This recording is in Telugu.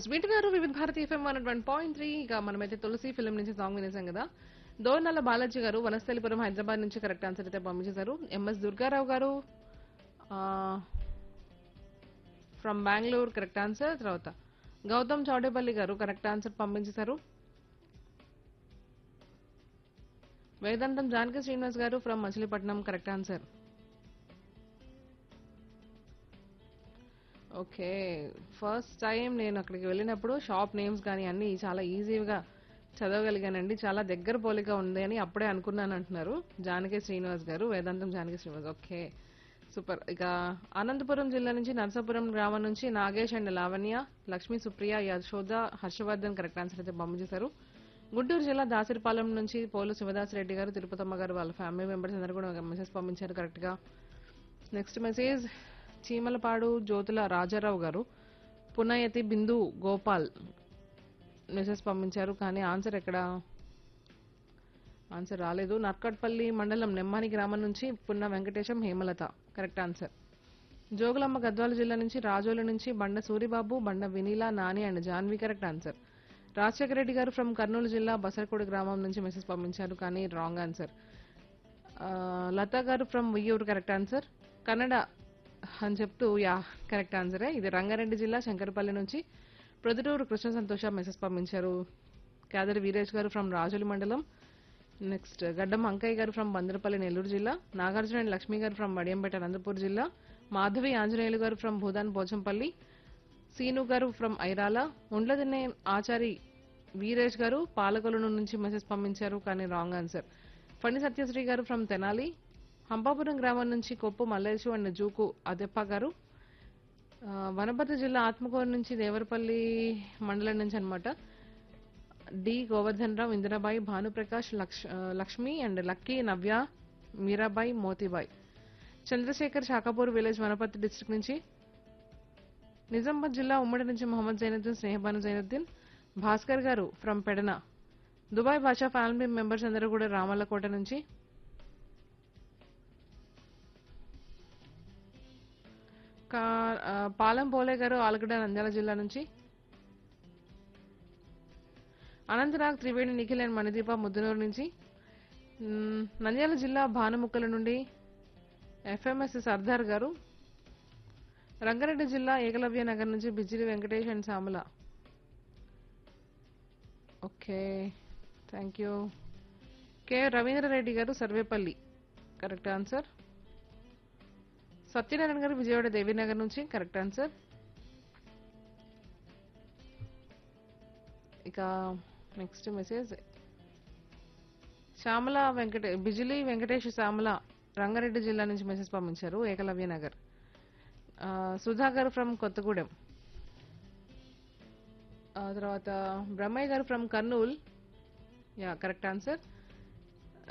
ఎస్ వింటున్నారు Vividh Bharati FM one one point three ఇక మనమైతే తులసి ఫిల్మ్ నుంచి సాంగ్ వినేసాం కదా దోర్నల్ల బాలాజీ గారు వనస్థలిపురం హైదరాబాద్ నుంచి కరెక్ట్ ఆన్సర్ అయితే పంపించేశారు ఎంఎస్ దుర్గారావు గారు ఫ్రమ్ బెంగళూరు కరెక్ట్ ఆన్సర్ తర్వాత గౌతమ్ చౌడేపల్లి గారు కరెక్ట్ ఆన్సర్ పంపించేశారు వేదాంతం Janaki Srinivas garu from Machilipatnam correct answer okay first time నేను అక్కడికి వెళ్ళినప్పుడు షాప్ నేమ్స్ కానీ అన్ని చాలా ఈజీగా చదవగలిగానండి చాలా దగ్గర పోలిక ఉంది అని అప్పుడే అనుకున్నాను అంటున్నారు జానకి శ్రీనివాస్ గారు వేదాంతం జానకి శ్రీనివాస్ ఓకే సూపర్ ఇక అనంతపురం జిల్లా నుంచి నరసాపురం గ్రామం నుంచి Nagesh and Lavanya Lakshmi Supriya Yashoda Harshavardhan correct answer అయితే పంపించేశారు గుంటూరు జిల్లా దాసరిపాలెం నుంచి పోలు శివదాస్ రెడ్డి గారు తిరుపతమ్మ గారు వాళ్ళ ఫ్యామిలీ మెంబర్స్ అందరూ కూడా మెసేజ్ పంపించారు కరెక్ట్గా నెక్స్ట్ మెసేజ్ చీమలపాడు జ్యోతుల రాజారావు గారు పునయతి బిందు గోపాల్ మెసేజ్ పంపించారు కానీ ఆన్సర్ ఎక్కడ ఆన్సర్ రాలేదు నర్కట్పల్లి మండలం నెమ్మాని గ్రామం నుంచి పున్న వెంకటేశం హేమలత కరెక్ట్ ఆన్సర్ జోగులమ్మ గద్వాల జిల్లా నుంచి రాజోల నుంచి Banda Suribabu Banda Vineela Nani and Janhavi correct answer Rajasekhara Reddy garu from Kurnool జిల్లా బసరకోడి గ్రామం నుంచి మెసేజ్ పంపించారు కానీ wrong answer Latha garu from Uyyuru correct answer Kannada అని చెప్తూ యా కరెక్ట్ ఆన్సరే ఇది రంగారెడ్డి జిల్లా శంకరపల్లి నుంచి ప్రొద్దుటూరు కృష్ణ సంతోష మెసేజ్ పంపించారు కేదరి వీరేష్ గారు ఫ్రమ్ రాజుల మండలం నెక్స్ట్ గడ్డం అంకయ్య గారు ఫ్రమ్ బందరపల్లి నెల్లూరు జిల్లా నాగార్జున అండ్ లక్ష్మి గారు ఫ్రమ్ వడియంపేట అనంతపూర్ జిల్లా మాధవి ఆంజనేయులు గారు ఫ్రమ్ భూదాన్ పోచంపల్లి సీను గారు ఫ్రమ్ ఐరాల ఉండ్లదిన్నే ఆచారి వీరేష్ గారు పాలకొలను నుంచి మెసేజ్ పంపించారు కానీ రాంగ్ ఆన్సర్ ఫణి సత్యశ్రీ గారు ఫ్రమ్ తెనాలి హంపాపురం గ్రామం నుంచి కొప్పు మల్లేశు అండ్ జూకు అదెప్ప గారు ఆ, వనపర్తి జిల్లా ఆత్మకూరు నుంచి దేవరపల్లి మండలం నుంచి అన్నమాట డి గోవర్ధన్ రావు ఇందిరాబాయి భానుప్రకాష్ లక్ష్ ఆ, Lakshmi and Lucky Navya Meerabai Motibai Chandrashekar Shakapur village Wanaparthy district నుంచి నిజామాబాద్ జిల్లా ఉమ్మడి నుంచి Mohammed Zainuddin Sneha Banu Zainuddin Bhaskar garu from Pedana Dubai Basha family members అందరూ కూడా రామల్లకోట నుంచి కా- ఆ, పాలెం పోలే గారు ఆలగడ్డ నంద్యాల జిల్లా నుంచి అనంతనాగ్ త్రివేణి నిఖిల్ అండ్ మణిదీప ముద్దునూరు నుంచి మ్, నంద్యాల జిల్లా భానుముక్కల నుండి ఎఫ్ఎంఎస్ సర్దార్ గారు రంగారెడ్డి జిల్లా ఏకలవ్య నగర్ నుంచి Bijili Venkatesh and Samala okay thank you K Ravindra Reddy garu Sarvepalli correct answer Satyanarayana garu Vijayawada Devinagar నుంచి కరెక్ట్ ఆన్సర్ ఇక నెక్స్ట్ మెసేజ్ శ్యామల వెంకటే బిజిలీ వెంకటేష్ శ్యామల రంగారెడ్డి జిల్లా నుంచి మెసేజ్ పంపించారు ఏకలవ్య నగర్ ఆ, సుధాకర్ ఫ్రమ్ కొత్తగూడెం ఆ తర్వాత Brahmaiah garu from Kurnool yeah correct answer